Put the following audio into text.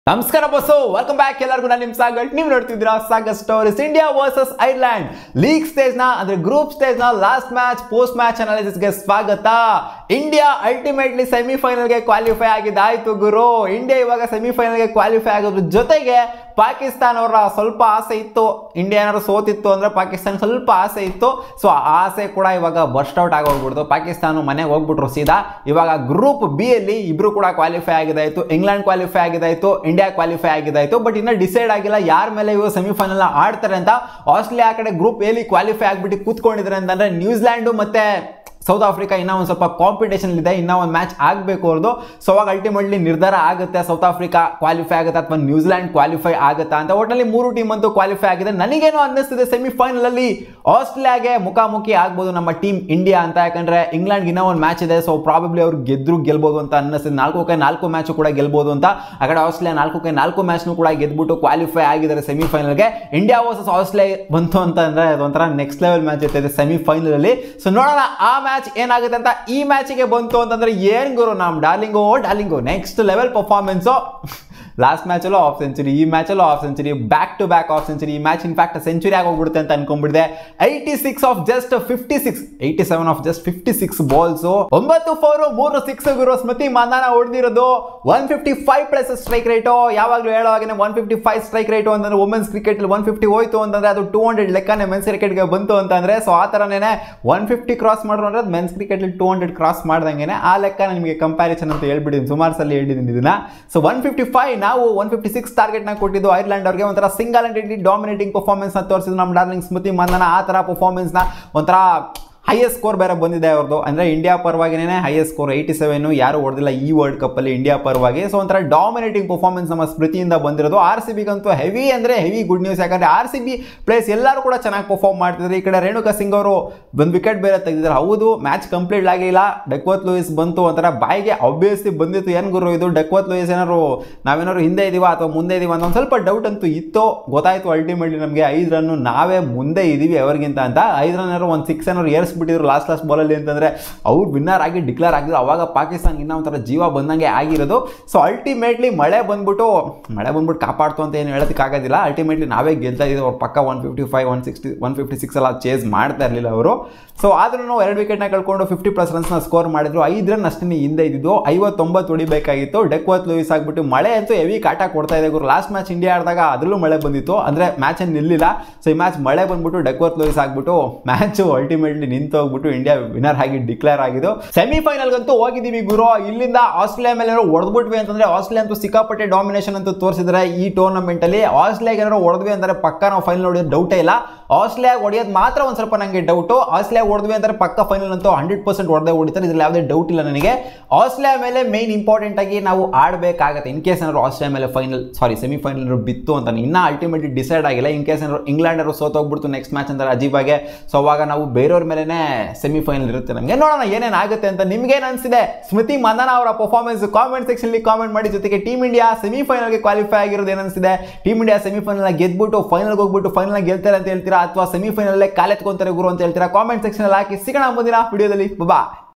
ನಮಸ್ಕಾರ bus welcome back ಎಲ್ಲರಿಗೂ ನಾನು ನಿಮ್ ಸಾಗರ್ ನೀವು ನೋಡ್ತಿದ್ದೀರಾ Sagar stories India versus Ireland league stage ನ ಅಂದ್ರೆ ಗ್ರೂಪ್ ಸ್ಟೇಜ್ ನ last match post match analysis ಗೆ ಸ್ವಾಗತ ಇಂಡಿಯಾ ಅಲ್ಟಿಮೇಟ್ಲಿ ಸೆಮಿಫೈನಲ್ ಗೆ ಕ್ವಾಲಿಫೈ ಆಗಿದ್ದಾಯ್ತು ಗುರು ಇಂಡಿಯಾ ಇವಾಗ ಸೆಮಿಫೈನಲ್ ಗೆ ಕ್ವಾಲಿಫೈ ಆಗೋದ್ರ ಜೊತೆಗೆ ಪಾಕಿಸ್ತಾನ ಅವರ ಸ್ವಲ್ಪ ಆಸೆ ಇತ್ತು ಇಂಡಿಯಾ ಏನಾದ್ರು ಸೋತಿತ್ತು ಅಂದ್ರೆ ಪಾಕಿಸ್ತಾನ ಸ್ವಲ್ಪ ಆಸೆ ಇತ್ತು ಸೊ ಆ ಆಸೆ ಕೂಡ ಇವಾಗ ಬರ್ಸ್ಟ್ ಔಟ್ ಆಗೋಗ್ಬಿಡ್ತು ಪಾಕಿಸ್ತಾನ ಮನೆಗೆ ಹೋಗ್ಬಿಟ್ರು ಸೀದಾ ಇವಾಗ ಗ್ರೂಪ್ ಬಿ ಅಲ್ಲಿ ಇಬ್ರು ಕೂಡ ಕ್ವಾಲಿಫೈ ಆಗಿದಾಯ್ತು ಇಂಗ್ಲೆಂಡ್ ಕ್ವಾಲಿಫೈ ಆಗಿದಾಯ್ತು ಇಂಡಿಯಾ ಕ್ವಾಲಿಫೈ ಆಗಿದಾಯ್ತು ಬಟ್ ಇನ್ನ ಡಿಸೈಡ್ ಆಗಿಲ್ಲ ಯಾರ ಮೇಲೆ ಇವರು ಸೆಮಿಫೈನಲ್ ಆಡ್ತಾರೆ ಅಂತ ಆಸ್ಟ್ರೇಲಿಯಾ ಆ ಕಡೆ ಗ್ರೂಪ್ ಎಲ್ಲಿ ಕ್ವಾಲಿಫೈ ಆಗ್ಬಿಟ್ಟು ಕೂತ್ಕೊಂಡಿದ್ದಾರೆ ಅಂತಂದ್ರೆ ನ್ಯೂಜಿಲ್ಯಾಂಡು ಮತ್ತೆ ಸೌತ್ ಆಫ್ರಿಕಾ ಇನ್ನೂ ಒಂದು ಸ್ವಲ್ಪ ಕಾಂಪಿಟೇಷನ್ ಇದೆ ಇನ್ನೂ ಒಂದು ಮ್ಯಾಚ್ ಆಗಬೇಕು ಅವ್ರದ್ದು ಸೊ ಅವಾಗ ಅಲ್ಟಿಮೇಟ್ಲಿ ನಿರ್ಧಾರ ಆಗುತ್ತೆ ಸೌತ್ ಆಫ್ರಿಕಾ ಕ್ವಾಲಿಫೈ ಆಗುತ್ತೆ ಅಥವಾ ನ್ಯೂಜಿಲ್ಯಾಂಡ್ ಕ್ವಾಲಿಫೈ ಆಗುತ್ತಾ ಅಂತ ಒಟ್ಟಿನಲ್ಲಿ ಮೂರು ಟೀಮ್ ಅಂತೂ ಕ್ವಾಲಿಫೈ ಆಗಿದೆ ನನಗೇನು ಅನ್ನಿಸ್ತಿದೆ ಸೆಮಿಫೈನಲ್ ಅಲ್ಲಿ ಆಸ್ಟ್ರೇಲಿಯಾಗೆ ಮುಖಾಮುಖಿ ಆಗ್ಬೋದು ನಮ್ಮ ಟೀಮ್ ಇಂಡಿಯಾ ಅಂತ ಯಾಕಂದ್ರೆ ಇಂಗ್ಲೆಂಡ್ ಇನ್ನೂ ಒಂದು ಮ್ಯಾಚ್ ಇದೆ ಸೊ ಪ್ರಾಬಬ್ಲಿ ಅವ್ರು ಗೆದ್ರು ಗೆಲ್ಬೋದು ಅಂತ ಅನ್ನಿಸ್ತಿದೆ ನಾಲ್ಕು ಕೈ ನಾಲ್ಕು ಮ್ಯಾಚ್ ಕೂಡ ಗೆಲ್ಬೋದು ಅಂತ ಆ ಕಡೆ ಆಸ್ಟ್ರೇಲಿಯಾ ನಾಲ್ಕು ಕೈ ನಾಲ್ಕು ಮ್ಯಾಚ್ನು ಕೂಡ ಗೆದ್ಬಿಟ್ಟು ಕ್ವಾಲಿಫೈ ಆಗಿದ್ದಾರೆ ಸೆಮಿಫೈನಲ್ಗೆ ಇಂಡಿಯಾ ವರ್ಸಸ್ ಆಸ್ಟ್ರೇಲಿಯಾ ಬಂತು ಅಂತ ಅಂದ್ರೆ ಅದೊಂಥರ ನೆಕ್ಸ್ಟ್ ಲೆವೆಲ್ ಮ್ಯಾಚ್ ಇರ್ತದೆ ಸೆಮಿಫೈನಲ್ ಅಲ್ಲಿ ಸೊ ನೋಡೋಣ ಆ ಮ್ಯಾಚ್ ಏನಾಗುತ್ತೆ ಅಂತ ಈ ಮ್ಯಾಚಿಗೆ ಬಂತು ಅಂತಂದ್ರೆ ಏನ್ ಗುರು ನಮ್ darling darling next level performance last ಮ್ಯಾಚಲ್ಲೂ ಆಫ್ ಸೆಂಚುರಿ ಈ ಮ್ಯಾಚಲ್ಲೂ half century back to back half century ಈ ಮ್ಯಾಚ್ ಇನ್ಫ್ಯಾಕ್ಟ್ ಸೆಂಚುರಿ ಆಗೋಗ್ಬಿಡುತ್ತೆ ಅಂತ ಅನ್ಕೊಂಡ್ಬಿಡಿದೆ eighty six off just fifty six eighty seven off just fifty six balls ಒಂಬತ್ತು four ಮೂರು six ಗುರು ಸ್ಮೃತಿ ಮಂದಾನ ಹೊಡೆದಿರೋದು one fifty five plus strike rate ಯಾವಾಗಲೂ ಹೇಳೋ ಹಾಗೆ one fifty five strike rate ಅಂತಂದ್ರೆ ವುಮೆನ್ಸ್ ಕ್ರಿಕೆಟ್ ಒನ್ ಫಿಫ್ಟಿ ಹೋಯ್ತು ಅಂತಂದ್ರೆ ಅದು ಟೂ ಹಂಡ್ರೆಡ್ ಲೆಕ್ಕನೆ ಮೆನ್ಸ್ ಕ್ರಿಕೆಟ್ಗೆ ಬಂತು ಅಂತಂದ್ರೆ ಸೊ ಆ ಥರನೇ ಒನ್ ಫಿಫ್ಟಿ ಕ್ರಾಸ್ ಮಾಡ್ರು ಅಂದ್ರೆ men's cricket two hundred cross ಮಾಡ್ದಂಗೆ ಆ ಲೆಕ್ಕ ನಿಮಗೆ ಕಂಪ್ಯಾರಿಸನ್ ಅಂತ ಹೇಳ್ಬಿಟ್ಟಿದ್ದೀನಿ ಸುಮಾರು ಸಲ ಹೇಳಿದ್ದೀನಿ ಇದನ್ನ ಸೊ ಒನ್ ಫಿಫ್ಟಿ ಫೈವ್ ನಾವು ಒನ್ ಫಿಫ್ಟಿ ಸಿಕ್ಸ್ ಟಾರ್ಗೆಟ್ನ ಕೊಟ್ಟಿದ್ದು ಐರ್ಲೆಂಡ್ ಅವ್ರಿಗೆ ಒಂಥರ ಸಿಂಗಲ್ ಹ್ಯಾಂಡೆಡ್ಲಿ ಡಾಮಿನೇಟಿಂಗ್ ಪರ್ಫಾರ್ಮೆನ್ಸ್ನ ತೋರಿಸಿದ್ರು ನಮ್ಮ ಡಾರ್ಲಿಂಗ್ ಸ್ಮೃತಿ ಮಂದನ ಆ ಥರ ಪರ್ಫಾರ್ಮೆನ್ಸ್ನ ಒಂಥರ ಹೈಯೆಸ್ಟ್ ಸ್ಕೋರ್ ಬೇರೆ ಬಂದಿದೆ ಅವ್ರದ್ದು ಅಂದರೆ ಇಂಡಿಯಾ ಪರವಾಗಿನೇ ಹೈಯೆಸ್ಟ್ ಸ್ಕೋರ್ ಏಯ್ಟಿ ಸೆವೆನ್ ಯಾರು ಹೊಡೆದಿಲ್ಲ ಈ ವರ್ಲ್ಡ್ ಕಪ್ಪಲ್ಲಿ ಇಂಡಿಯಾ ಪರವಾಗಿ ಸೊ ಒಂಥರ ಡಾಮಿನೇಟಿಂಗ್ ಪರ್ಫಾರ್ಮೆನ್ಸ್ ನಮ್ಮ ಸ್ಮೃತಿಯಿಂದ ಬಂದಿರೋದು ಆರ್ ಸಿ ಬಿಗಂತೂ ಹೆವಿ ಅಂದರೆ ಹೆವಿ ಗುಡ್ ನ್ಯೂಸ್ ಯಾಕಂದರೆ ಆರ್ ಸಿ ಬಿ ಪ್ಲೇಸ್ ಎಲ್ಲರೂ ಕೂಡ ಚೆನ್ನಾಗಿ ಪರ್ಫಾರ್ಮ್ ಮಾಡ್ತಿದ್ರು ಈ ಕಡೆ ರೇಣುಕಾ ಸಿಂಗ್ ಅವರು ಒಂದು ವಿಕೆಟ್ ಬೇರೆ ತೆಗೆದಿದ್ದಾರೆ ಹೌದು ಮ್ಯಾಚ್ ಕಂಪ್ಲೀಟ್ ಆಗಿಲ್ಲ ಡೆಕ್ವತ್ ಲೂಯಿಸ್ ಬಂತು ಒಂಥರ ಬಾಯಿಗೆ ಅಬ್ವಿಯಸ್ಲಿ ಬಂದಿತ್ತು ಏನು ಗುರು ಇದು ಡೆಕ್ವತ್ ಲೂಯಿಸ್ ಏನಾದ್ರು ನಾವೇನಾದ್ರು ಹಿಂದೆ ಇದೀವ ಅಥವಾ ಮುಂದೆ ಇದೀವ ಅಂತ ಒಂದು ಸ್ವಲ್ಪ ಡೌಟ್ ಅಂತೂ ಇತ್ತು ಗೊತ್ತಾಯ್ತು ಅಲ್ಟಿಮೇಟ್ಲಿ ನಮಗೆ ಐದು ರನ್ನು ನಾವೇ ಮುಂದೆ ಇದೀವಿ ಅವ್ರಿಗಿಂತ ಅಂತ ಐದು ರನ್ ಏನಾದ್ರು ಒಂದು ಸಿಕ್ಸ್ ಏನಾದ್ರು ಏರ್ಸ್ಬಿಟ್ಟಿದ್ರು ಲಾಸ್ಟ್ ಲಾಸ್ಟ್ ಬಾಲಲ್ಲಿ ಅಂತಂದರೆ ಅವ್ರು ವಿನ್ನರ್ ಆಗಿ ಡಿಕ್ಲೇರ್ ಆಗಿದ್ರು ಅವಾಗ ಪಾಕಿಸ್ತಾನ ಇನ್ನೂ ಒಂಥರ ಜೀವ ಬಂದಂಗೆ ಆಗಿರೋದು ಸೊ ಅಲ್ಟಿಮೇಟ್ಲಿ ಮಳೆ ಬಂದ್ಬಿಟ್ಟು ಮಳೆ ಬಂದ್ಬಿಟ್ಟು ಕಾಪಾಡ್ತು ಅಂತ ಏನು ಹೇಳೋದಕ್ಕಾಗೋದಿಲ್ಲ ಅಲ್ಟಿಮೇಟ್ಲಿ ನಾವೇ ಗೆಲ್ತಾ ಇದ್ದೀವಿ ಅವ್ರು ಪಕ್ಕ one fifty five one sixty one fifty six ಎಲ್ಲ ಚೇಸ್ ಮಾಡ್ತಾ ಇರಲಿಲ್ಲ ಅವರು ಸೊ ಆದ್ರೂ ಎರಡು ವಿಕೆಟ್ನ ಕಳ್ಕೊಂಡು ಫಿಫ್ಟಿ ಪ್ಲಸ್ ರನ್ಸ್ನ ಸ್ಕೋರ್ ಮಾಡಿದ್ರು ಐದು ರನ್ ಅಷ್ಟೇ ಹಿಂದೆ ಇದ್ದಿದ್ದು ಐವತ್ತೊಂಬತ್ತು ಹೊಡಿಬೇಕಾಗಿತ್ತು ಡೆಕ್ವತ್ ಲೂಯಿಸ್ ಆಗಿಬಿಟ್ಟು ಮಳೆ ಅಂತೂ ಹೆವಿ ಕಾಟ ಕೊಡ್ತಾ ಇದೆ ಗುರು ಲಾಸ್ಟ್ ಮ್ಯಾಚ್ ಇಂಡಿಯಾ ಆಡಿದಾಗ ಅದರಲ್ಲೂ ಮಳೆ ಬಂದಿತ್ತು ಅಂದರೆ ಮ್ಯಾಚ್ ಏನು ನಿಲ್ಲಿಲ್ಲ ಸೊ ಈ ಮ್ಯಾಚ್ ಮಳೆ ಬಂದ್ಬಿಟ್ಟು ಡೆಕ್ವತ್ ಲೂಯಿಸ್ ಆಗಿಬಿಟ್ಟು ಮ್ಯಾಚು ಅಲ್ಟಿಮೇಟ್ಲಿ ನಿಂತು ಹೋಗ್ಬಿಟ್ಟು ಇಂಡಿಯಾ ವಿನ್ನರ್ ಆಗಿ ಡಿಕ್ಲೇರ್ ಆಗಿದ್ದು ಸೆಮಿಫೈನಲ್ಗಂತೂ ಹೋಗಿದ್ದೀವಿ ಗುರು ಇಲ್ಲಿಂದ ಆಸ್ಟ್ರೇಲಿಯಾ ಮೇಲೆ ಏನಾದ್ರು ಹೊಡೆದ್ಬಿಟ್ವಿ ಅಂತಂದ್ರೆ ಆಸ್ಟ್ರೇಲಿಯಾ ಅಂತೂ ಸಿಕ್ಕಾಪಟ್ಟೆ ಡಾಮಿನೇಷನ್ ಅಂತೂ ತೋರಿಸಿದ್ರೆ ಈ ಟೂರ್ನಮೆಂಟ್ ಅಲ್ಲಿ ಆಸ್ಟ್ರೇಲಿಯಾಗೆ ಏನಾದ್ರು ಹೊಡೆದ್ವಿ ಅಂದ್ರೆ ಪಕ್ಕ ನಾವು ಫೈನಲ್ ಹೊಡೆಯೋದು ಡೌಟೇ ಇಲ್ಲ ಆಸ್ಟ್ರೇಲಿಯಾ ಹೊಡೆಯೋದು ಮಾತ್ರ ಒಂದು ಸ್ವಲ್ಪ ನನಗೆ ಡೌಟು ಆಸ್ಟ್ರೇಲಿಯಾ ಹೊಡೆದ್ವಿ ಅಂದ್ರೆ ಪಕ್ಕ ಫೈನಲ್ ಅಂತೂ ಹಂಡ್ರೆಡ್ ಪರ್ಸೆಂಟ್ ಹೊಡೆದೇ ಹೊಡಿತಾರೆ ಇದ್ರಲ್ಲಿ ಯಾವುದೇ ಡೌಟ್ ಇಲ್ಲ ನನಗೆ ಆಸ್ಟ್ರೇಲಿಯಾ ಮೇಲೆ ಮೇನ್ ಇಂಪಾರ್ಟೆಂಟ್ ಆಗಿ ನಾವು ಆಡಬೇಕಾಗತ್ತೆ ಇನ್ ಕೇಸ್ ಏನಾದ್ರು ಆಸ್ಟ್ರೇಲಿಯಾ ಮೇಲೆ ಫೈನಲ್ ಸಾರಿ ಸೆಮಿಫೈನಲ್ ಬಿತ್ತು ಅಂತ ಇನ್ನೂ ಅಲ್ಟಿಮೇಟ್ಲಿ ಡಿಸೈಡ್ ಆಗಿಲ್ಲ ಇನ್ ಕೇಸ್ ಏನಾದ್ರು ಇಂಗ್ಲೆಂಡ್ ಅವರು ಸೋತೋಗ್ಬಿಡ್ತು ನೆಕ್ಸ್ಟ್ ಮ್ಯಾಚ್ ಅಂದ್ರೆ ಅಜೀಬಾಗೆ ಸೊ ಅವಾಗ ನಾವು ಬೇರೆಯವ್ರ ಮೇಲೆನೇ ಸೆಮಿಫೈನಲ್ ಇರುತ್ತೆ ನಮಗೆ ನೋಡೋಣ ಏನೇನು ಆಗುತ್ತೆ ಅಂತ ನಿಮ್ಗೇನು ಅನಿಸಿದೆ ಸ್ಮೃತಿ ಮಂದನ ಅವರ ಪರ್ಫಾರ್ಮೆನ್ಸ್ ಕಾಮೆಂಟ್ ಸೆಕ್ಷನ್ಲಿ ಕಾಮೆಂಟ್ ಮಾಡಿ ಜೊತೆಗೆ ಟೀಮ್ ಇಂಡಿಯಾ ಸೆಮಿಫೈನಲ್ಗೆ ಕ್ವಾಲಿಫೈ ಆಗಿರೋದು ಏನು ಅನಿಸಿದೆ ಟೀಮ್ ಇಂಡಿಯಾ ಸೆಮಿಫೈನಲ್ ಗೆದ್ಬಿಟ್ಟು ಫೈನಲ್ಗೆ ಹೋಗ್ಬಿಟ್ಟು ಫೈನಲ್ ಗೆಲ್ತಾರೆ ಅಂತ ಹೇಳ್ತೀರಾ ಅಥವಾ ಸೆಮಿಫೈನಲ್ಲೇ ಕಾಲೆತ್ಕೊಂತಾರೆ ಗುರು ಅಂತ ಹೇಳ್ತೀರಾ ಕಾಮೆಂಟ್ ಸೆಕ್ಷನ್ ಹಾಕಿ ಸಿಗೋಣ ಮುಂದಿನ ವಿಡಿಯೋದಲ್ಲಿ ಬಾ